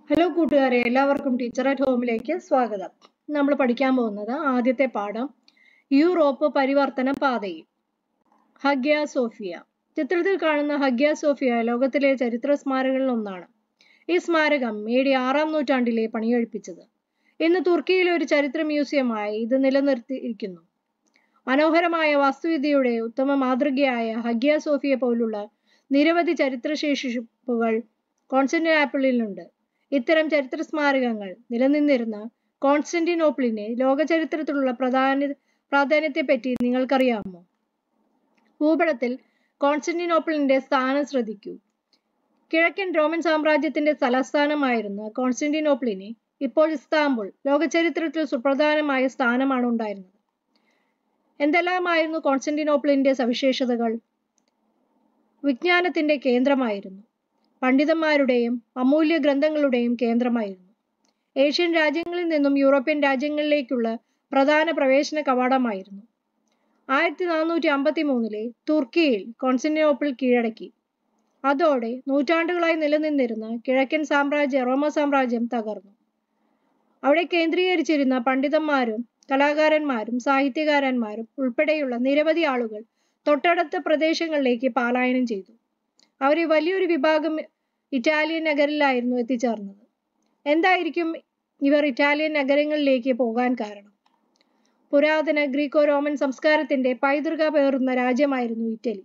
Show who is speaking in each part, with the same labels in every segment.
Speaker 1: hello കൂട്ടുകാരെ എല്ലാവർക്കും teacher at ഹോമിലേക്ക് സ്വാഗതം നമ്മൾ പഠിക്കാൻ പോകുന്നത് ആദ്യത്തെ പാഠം യൂറോപ്പ് പരിവർത്തന പാതയിൽ ഹഗ്യ സോഫിയ ചിത്രത്തിൽ കാണുന്ന ഹഗ്യ സോഫിയ ലോകത്തിലെ ചരിത്ര സ്മാരകങ്ങളിൽ ഒന്നാണ് ഈ സ്മാരകം എ ഡി ആറാം നൂറ്റാണ്ടിലെ പണികഴിപ്പിച്ചത് ഇന്ന് തുർക്കിയിലെ ഒരു ചരിത്ര മ്യൂസിയമായി ഇത് നിലനിർത്തിയിരിക്കുന്നു മനോഹരമായ വാസ്തുവിദ്യയുടെ ഉത്തമ മാതൃകയായ ഹഗ്യ സോഫിയ പോലുള്ള നിരവധി ചരിത്രശേഷിപ്പുകൾ കോൺസ്റ്റന്റിനാപ്പിളിലുണ്ട് ഇത്തരം ചരിത്ര സ്മാരകങ്ങൾ നിലനിന്നിരുന്ന കോൺസ്റ്റന്റിനോപ്പിളിനെ ലോക ചരിത്രത്തിലുള്ള പ്രധാന പ്രാധാന്യത്തെപ്പറ്റി നിങ്ങൾക്കറിയാമോ ഭൂപടത്തിൽ കോൺസ്റ്റന്റിനോപ്പിളിന്റെ സ്ഥാനം ശ്രദ്ധിക്കൂ കിഴക്കൻ റോമൻ സാമ്രാജ്യത്തിന്റെ തലസ്ഥാനമായിരുന്ന കോൺസ്റ്റന്റിനോപ്പിളിനെ ഇപ്പോൾ ഇസ്താംബുൾ ലോക ചരിത്രത്തിൽ സുപ്രധാനമായ സ്ഥാനമാണ് ഉണ്ടായിരുന്നത് എന്തെല്ലാമായിരുന്നു കോൺസ്റ്റന്റിനോപ്പിളിന്റെ സവിശേഷതകൾ വിജ്ഞാനത്തിന്റെ കേന്ദ്രമായിരുന്നു പണ്ഡിതന്മാരുടെയും അമൂല്യ ഗ്രന്ഥങ്ങളുടെയും കേന്ദ്രമായിരുന്നു ഏഷ്യൻ രാജ്യങ്ങളിൽ നിന്നും യൂറോപ്യൻ രാജ്യങ്ങളിലേക്കുള്ള പ്രധാന പ്രവേശന കവാടമായിരുന്നു ആയിരത്തി നാനൂറ്റി അമ്പത്തി മൂന്നിലെ തുർക്കിയിൽ കോൺസ്റ്റന്റിനോപ്പിൾ കീഴടക്കി അതോടെ നൂറ്റാണ്ടുകളായി നിലനിന്നിരുന്ന കിഴക്കൻ സാമ്രാജ്യ റോമ സാമ്രാജ്യം തകർന്നു അവിടെ കേന്ദ്രീകരിച്ചിരുന്ന പണ്ഡിതന്മാരും കലാകാരന്മാരും സാഹിത്യകാരന്മാരും ഉൾപ്പെടെയുള്ള നിരവധി ആളുകൾ തൊട്ടടുത്ത പ്രദേശങ്ങളിലേക്ക് പലായനം ചെയ്തു അവരെ വലിയൊരു വിഭാഗം ഇറ്റാലിയൻ നഗരിലായിരുന്നു എത്തിച്ചേർന്നത് എന്തായിരിക്കും ഇവർ ഇറ്റാലിയൻ നഗരങ്ങളിലേക്ക് പോകാൻ കാരണം പുരാതന ഗ്രീക്കോ റോമൻ സംസ്കാരത്തിന്റെ പൈതൃക പേറുന്ന രാജ്യമായിരുന്നു ഇറ്റലി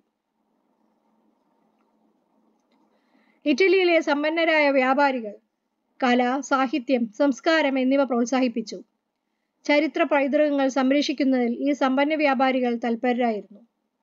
Speaker 1: ഇറ്റലിയിലെ സമ്പന്നരായ വ്യാപാരികൾ കല സാഹിത്യം സംസ്കാരം എന്നിവ പ്രോത്സാഹിപ്പിച്ചു ചരിത്ര പൈതൃകങ്ങൾ സംരക്ഷിക്കുന്നതിൽ ഈ സമ്പന്ന വ്യാപാരികൾ തൽപരരായിരുന്നു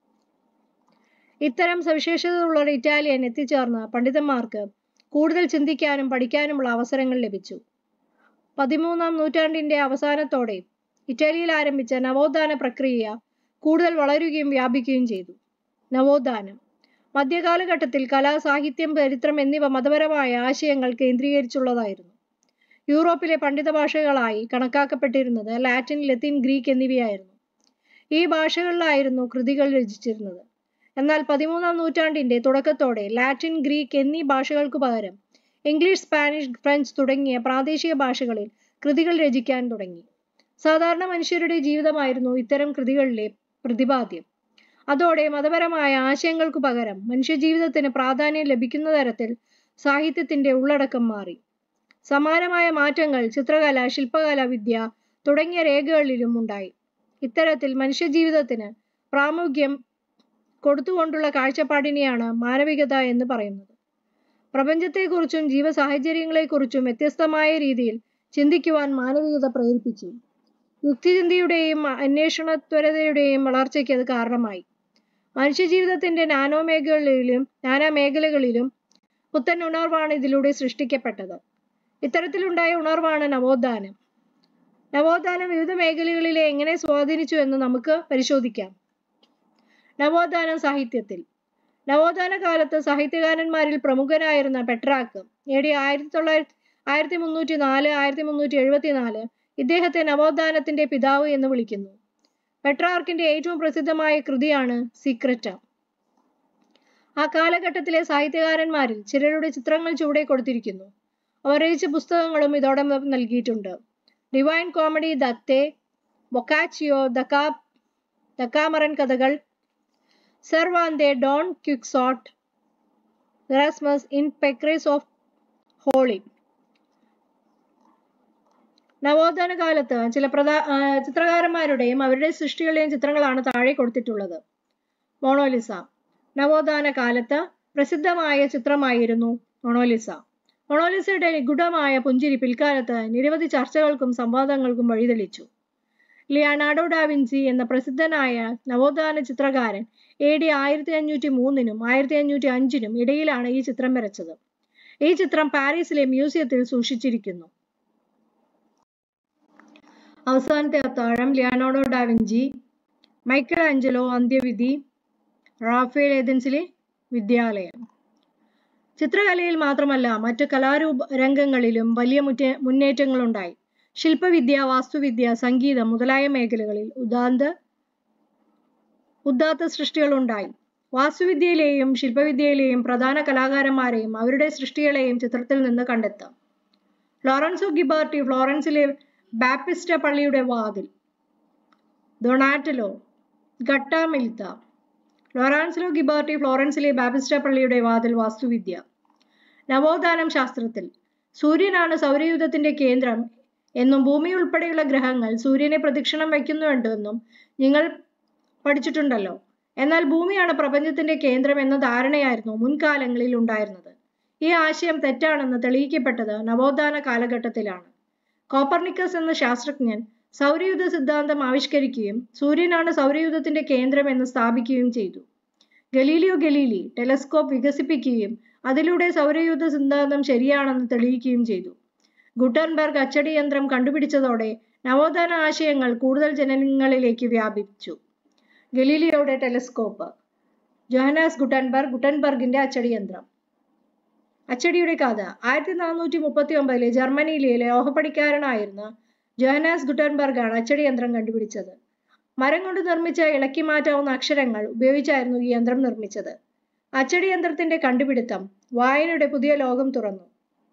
Speaker 1: ഇത്തരം സവിശേഷതകളുള്ള ഇറ്റാലിയൻ എത്തിച്ചേർന്ന പണ്ഡിതന്മാർക്ക് കൂടുതൽ ചിന്തിക്കാനും പഠിക്കാനുമുള്ള അവസരങ്ങൾ ലഭിച്ചു പതിമൂന്നാം നൂറ്റാണ്ടിന്റെ അവസാനത്തോടെ ഇറ്റലിയിൽ ആരംഭിച്ച നവോത്ഥാന പ്രക്രിയ കൂടുതൽ വളരുകയും വ്യാപിക്കുകയും ചെയ്തു നവോത്ഥാനം മധ്യകാലഘട്ടത്തിൽ കലാ സാഹിത്യം ചരിത്രം എന്നിവ മതപരമായ ആശയങ്ങൾ കേന്ദ്രീകരിച്ചുള്ളതായിരുന്നു യൂറോപ്പിലെ പണ്ഡിത ഭാഷകളായി കണക്കാക്കപ്പെട്ടിരുന്നത് ലാറ്റിൻ ലത്തീൻ ഗ്രീക്ക് എന്നിവയായിരുന്നു ഈ ഭാഷകളിലായിരുന്നു കൃതികൾ രചിച്ചിരുന്നത് എന്നാൽ പതിമൂന്നാം നൂറ്റാണ്ടിന്റെ തുടക്കത്തോടെ ലാറ്റിൻ ഗ്രീക്ക് എന്നീ ഭാഷകൾക്ക് പകരം ഇംഗ്ലീഷ് സ്പാനിഷ് ഫ്രഞ്ച് തുടങ്ങിയ പ്രാദേശിക ഭാഷകളിൽ കൃതികൾ രചിക്കാൻ തുടങ്ങി സാധാരണ മനുഷ്യരുടെ ജീവിതമായിരുന്നു ഇത്തരം കൃതികളിലെ പ്രതിപാദ്യം അതോടെ മതപരമായ ആശയങ്ങൾക്കു പകരം മനുഷ്യജീവിതത്തിന് പ്രാധാന്യം ലഭിക്കുന്ന തരത്തിൽ സാഹിത്യത്തിന്റെ ഉള്ളടക്കം മാറി സമാനമായ മാറ്റങ്ങൾ ചിത്രകല ശില്പകല വിദ്യ തുടങ്ങിയ രേഖകളിലും ഉണ്ടായി ഇത്തരത്തിൽ മനുഷ്യജീവിതത്തിന് പ്രാമുഖ്യം കൊടുത്തുകൊണ്ടുള്ള കാഴ്ചപ്പാടിനെയാണ് മാനവികത എന്ന് പറയുന്നത് പ്രപഞ്ചത്തെക്കുറിച്ചും ജീവസാഹചര്യങ്ങളെക്കുറിച്ചും വ്യത്യസ്തമായ രീതിയിൽ ചിന്തിക്കുവാൻ മാനവികത പ്രേരിപ്പിച്ചു യുക്തിചിന്തയുടെയും അന്വേഷണത്വരതയുടെയും വളർച്ചയ്ക്ക് അത് കാരണമായി മനുഷ്യജീവിതത്തിന്റെ നാനോ മേഖലകളിലും നാനാ മേഖലകളിലും പുത്തൻ ഉണർവാണ് ഇതിലൂടെ സൃഷ്ടിക്കപ്പെട്ടത് ഇത്തരത്തിലുണ്ടായ ഉണർവാണ് നവോത്ഥാനം നവോത്ഥാനം വിവിധ മേഖലകളിലെ എങ്ങനെ സ്വാധീനിച്ചു എന്ന് നമുക്ക് പരിശോധിക്കാം നവോത്ഥാനം സാഹിത്യത്തിൽ നവോത്ഥാന കാലത്ത് സാഹിത്യകാരന്മാരിൽ പ്രമുഖനായിരുന്ന പെട്രാക്ക് എ ഡി ആയിരത്തി തൊള്ളായിരത്തി ആയിരത്തി മുന്നൂറ്റി നാല് ആയിരത്തി മുന്നൂറ്റി എഴുപത്തി നാല് ഇദ്ദേഹത്തെ നവോത്ഥാനത്തിന്റെ പിതാവ് എന്ന് വിളിക്കുന്നു പെട്രാർക്കിന്റെ ഏറ്റവും പ്രസിദ്ധമായ കൃതിയാണ് സീക്രറ്റ ആ കാലഘട്ടത്തിലെ സാഹിത്യകാരന്മാരിൽ ചിലരുടെ ചിത്രങ്ങൾ ചുവടെ കൊടുത്തിരിക്കുന്നു അവർ രചിച്ച പുസ്തകങ്ങളും ഇതോടൊപ്പം നൽകിയിട്ടുണ്ട് ഡിവൈൻ കോമഡി ദത്തെ ബൊക്കാച്ചിയോ ദക്കാ ദക്കാമറൻ കഥകൾ Cervantes Don Quixote Erasmus in praise of folly നവോത്ഥാന കാലത്ത് ചില പ്രധാ ചിത്രകാരന്മാരുടെയും അവരുടെ സൃഷ്ടികളുടെയും ചിത്രങ്ങളാണ് താഴെ കൊടുത്തിട്ടുള്ളത് മോണോലിസ നവോത്ഥാന കാലത്ത് പ്രസിദ്ധമായ ചിത്രമായിരുന്നു മൊണോലിസ മൊണോലിസയുടെ നിഗൂഢമായ പുഞ്ചിരി പിൽക്കാലത്ത് നിരവധി ചർച്ചകൾക്കും സംവാദങ്ങൾക്കും വഴിതെളിച്ചു ലിയാനാർഡോ ഡാവിൻസി എന്ന പ്രസിദ്ധനായ നവോത്ഥാന ചിത്രകാരൻ എ ഡി ആയിരത്തി അഞ്ഞൂറ്റി മൂന്നിനും ആയിരത്തി അഞ്ഞൂറ്റി അഞ്ചിനും ഇടയിലാണ് ഈ ചിത്രം വരച്ചത് ഈ ചിത്രം പാരീസിലെ മ്യൂസിയത്തിൽ സൂക്ഷിച്ചിരിക്കുന്നു അവസാനത്തെ അത്താഴം ലിയാനോഡോ ഡാവിഞ്ചി മൈക്കൽ ആഞ്ചലോ അന്ത്യവിധി റാഫേൽ ഏതൻസിലെ വിദ്യാലയം ചിത്രകലയിൽ മാത്രമല്ല മറ്റു കലാരൂപ രംഗങ്ങളിലും വലിയ മുറ്റേ മുന്നേറ്റങ്ങളുണ്ടായി ശില്പവിദ്യ വാസ്തുവിദ്യ സംഗീതം മുതലായ മേഖലകളിൽ ഉദാന്ത ഉദാത്ത സൃഷ്ടികളുണ്ടായി വാസ്തുവിദ്യയിലെയും ശില്പവിദ്യയിലെയും പ്രധാന കലാകാരന്മാരെയും അവരുടെ സൃഷ്ടികളെയും ചിത്രത്തിൽ നിന്ന് കണ്ടെത്താം ലോറൻസോ ഗിബാർട്ടി ഫ്ലോറൻസിലെ ബാപ്പിസ്റ്റ പള്ളിയുടെ വാതിൽ ഡൊണാറ്റലോ ഗട്ടാമിൽത്ത ലോറാൻസിലോ ഗിബാർട്ടി ഫ്ലോറൻസിലെ ബാപ്പിസ്റ്റ പള്ളിയുടെ വാതിൽ വാസ്തുവിദ്യ നവോത്ഥാനം ശാസ്ത്രത്തിൽ സൂര്യനാണ് സൗരയൂഥത്തിന്റെ കേന്ദ്രം എന്നും ഭൂമി ഉൾപ്പെടെയുള്ള ഗ്രഹങ്ങൾ സൂര്യനെ പ്രദക്ഷിണം വയ്ക്കുന്നുണ്ടെന്നും നിങ്ങൾ പഠിച്ചിട്ടുണ്ടല്ലോ എന്നാൽ ഭൂമിയാണ് പ്രപഞ്ചത്തിന്റെ കേന്ദ്രം എന്ന ധാരണയായിരുന്നു മുൻകാലങ്ങളിൽ ഉണ്ടായിരുന്നത് ഈ ആശയം തെറ്റാണെന്ന് തെളിയിക്കപ്പെട്ടത് നവോത്ഥാന കാലഘട്ടത്തിലാണ് കോപ്പർണിക്കസ് എന്ന ശാസ്ത്രജ്ഞൻ സൗരയൂഥ സിദ്ധാന്തം ആവിഷ്കരിക്കുകയും സൂര്യനാണ് സൗരയൂഥത്തിന്റെ കേന്ദ്രം എന്ന് സ്ഥാപിക്കുകയും ചെയ്തു ഗലീലിയോ ഗലീലി ടെലസ്കോപ്പ് വികസിപ്പിക്കുകയും അതിലൂടെ സൗരയൂഥ സിദ്ധാന്തം ശരിയാണെന്ന് തെളിയിക്കുകയും ചെയ്തു ഗുട്ടൻബർഗ് അച്ചടി യന്ത്രം കണ്ടുപിടിച്ചതോടെ നവോത്ഥാന ആശയങ്ങൾ കൂടുതൽ ജനങ്ങളിലേക്ക് വ്യാപിച്ചു ഗലീലിയോയുടെ ടെലസ്കോപ്പ് ജോഹനാസ് ഗുട്ടൻബർഗ് ഗുട്ടൻബർഗിന്റെ അച്ചടി യന്ത്രം അച്ചടിയുടെ കഥ ആയിരത്തി നാനൂറ്റി മുപ്പത്തി ഒമ്പതിലെ ജർമ്മനിയിലെ ലോഹപ്പണിക്കാരനായിരുന്ന ജോഹനാസ് ഗുട്ടൻബർഗ് ആണ് അച്ചടി യന്ത്രം കണ്ടുപിടിച്ചത് മരം കൊണ്ട് നിർമ്മിച്ച ഇളക്കി മാറ്റാവുന്ന അക്ഷരങ്ങൾ ഉപയോഗിച്ചായിരുന്നു ഈ യന്ത്രം നിർമ്മിച്ചത് അച്ചടി യന്ത്രത്തിന്റെ കണ്ടുപിടുത്തം വായനയുടെ പുതിയ ലോകം തുറന്നു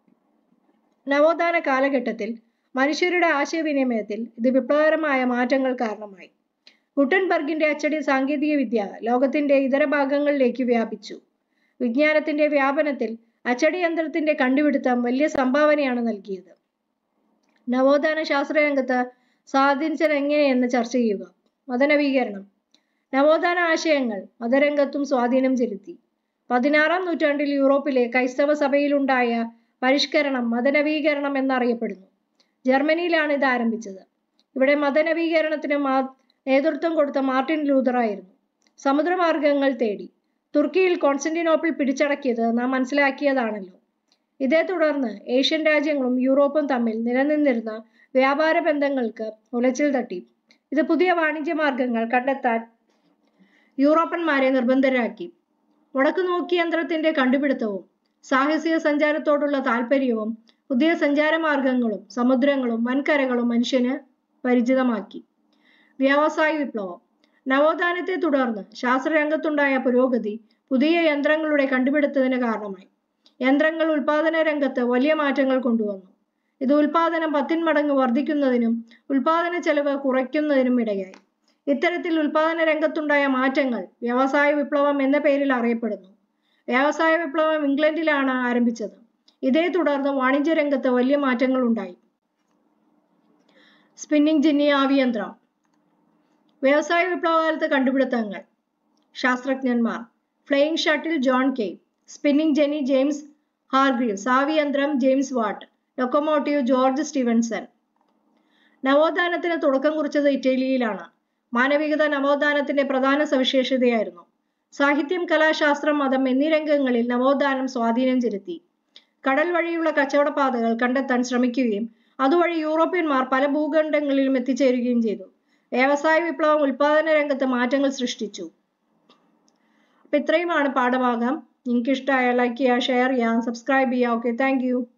Speaker 1: നവോത്ഥാന കാലഘട്ടത്തിൽ മനുഷ്യരുടെ ആശയവിനിമയത്തിൽ ഇത് വിപ്ലവകരമായ മാറ്റങ്ങൾ കാരണമായി ഗുട്ടൻബർഗിന്റെ അച്ചടി സാങ്കേതിക വിദ്യ ലോകത്തിന്റെ ഇതര ഭാഗങ്ങളിലേക്ക് വ്യാപിച്ചു വിജ്ഞാനത്തിന്റെ വ്യാപനത്തിൽ അച്ചടി യന്ത്രത്തിന്റെ കണ്ടുപിടുത്തം വലിയ സംഭാവനയാണ് നൽകിയത് നവോത്ഥാന ശാസ്ത്രരംഗത്ത് സ്വാധീനിച്ചത് എങ്ങനെയെന്ന് ചർച്ച ചെയ്യുക മതനവീകരണം നവോത്ഥാന ആശയങ്ങൾ മതരംഗത്തും സ്വാധീനം ചെലുത്തി പതിനാറാം നൂറ്റാണ്ടിൽ യൂറോപ്പിലെ ക്രൈസ്തവ സഭയിലുണ്ടായ പരിഷ്കരണം മതനവീകരണം എന്നറിയപ്പെടുന്നു ജർമ്മനിയിലാണ് ഇത് ആരംഭിച്ചത് ഇവിടെ മതനവീകരണത്തിന് മാ നേതൃത്വം കൊടുത്ത മാർട്ടിൻ ലൂതർ ആയിരുന്നു സമുദ്രമാർഗങ്ങൾ തേടി തുർക്കിയിൽ കോൺസ്റ്റന്റിനോപ്പിൾ പിടിച്ചടക്കിയത് നാം മനസ്സിലാക്കിയതാണല്ലോ ഇതേ തുടർന്ന് ഏഷ്യൻ രാജ്യങ്ങളും യൂറോപ്പും തമ്മിൽ നിലനിന്നിരുന്ന വ്യാപാര ബന്ധങ്ങൾക്ക് ഉലച്ചിൽ തട്ടി ഇത് പുതിയ വാണിജ്യ മാർഗങ്ങൾ കണ്ടെത്താൻ യൂറോപ്പന്മാരെ നിർബന്ധരാക്കി വടക്കു നോക്കി യന്ത്രത്തിന്റെ കണ്ടുപിടുത്തവും സാഹസിക സഞ്ചാരത്തോടുള്ള താല്പര്യവും പുതിയ സഞ്ചാരമാർഗങ്ങളും സമുദ്രങ്ങളും വൻകരകളും മനുഷ്യന് പരിചിതമാക്കി വ്യവസായ വിപ്ലവം നവോത്ഥാനത്തെ തുടർന്ന് ശാസ്ത്രരംഗത്തുണ്ടായ പുരോഗതി പുതിയ യന്ത്രങ്ങളുടെ കണ്ടുപിടുത്തത്തിന് കാരണമായി യന്ത്രങ്ങൾ ഉൽപാദന രംഗത്ത് വലിയ മാറ്റങ്ങൾ കൊണ്ടുവന്നു ഇത് ഉൽപാദനം പത്തിന്മടങ്ങ് വർദ്ധിക്കുന്നതിനും ഉൽപാദന ചെലവ് കുറയ്ക്കുന്നതിനും ഇടയായി ഇത്തരത്തിൽ ഉൽപാദന രംഗത്തുണ്ടായ മാറ്റങ്ങൾ വ്യവസായ വിപ്ലവം എന്ന പേരിൽ അറിയപ്പെടുന്നു വ്യവസായ വിപ്ലവം ഇംഗ്ലണ്ടിലാണ് ആരംഭിച്ചത് ഇതേ തുടർന്ന് വാണിജ്യ രംഗത്ത് വലിയ മാറ്റങ്ങൾ ഉണ്ടായി സ്പിന്നിംഗ് ജിന്നി ആവിയന്ത്രം വ്യവസായ വിപ്ലവകാലത്ത് കണ്ടുപിടുത്തങ്ങൾ ശാസ്ത്രജ്ഞന്മാർ flying shuttle John Kay spinning jenny James Hargreaves ആവിയന്ത്രം James Watt locomotive George Stephenson നവോത്ഥാനത്തിന് തുടക്കം കുറിച്ചത് ഇറ്റലിയിലാണ് മാനവികത നവോത്ഥാനത്തിന്റെ പ്രധാന സവിശേഷതയായിരുന്നു സാഹിത്യം കലാശാസ്ത്രം മതം എന്നീ രംഗങ്ങളിൽ നവോത്ഥാനം സ്വാധീനം ചെലുത്തി കടൽ വഴിയുള്ള കച്ചവടപാതകൾ കണ്ടെത്താൻ ശ്രമിക്കുകയും അതുവഴി യൂറോപ്യന്മാർ പല ഭൂഖണ്ഡങ്ങളിലും എത്തിച്ചേരുകയും ചെയ്തു വ്യവസായ വിപ്ലവം ഉൽപാദന രംഗത്ത് മാറ്റങ്ങൾ സൃഷ്ടിച്ചു അപ്പൊ ഇത്രയുമാണ് പാഠഭാഗം നിങ്ങൾക്ക് ഇഷ്ടമായ ലൈക്ക് ചെയ്യുക ഷെയർ ചെയ്യുക സബ്സ്ക്രൈബ് ചെയ്യുക ഓക്കെ താങ്ക്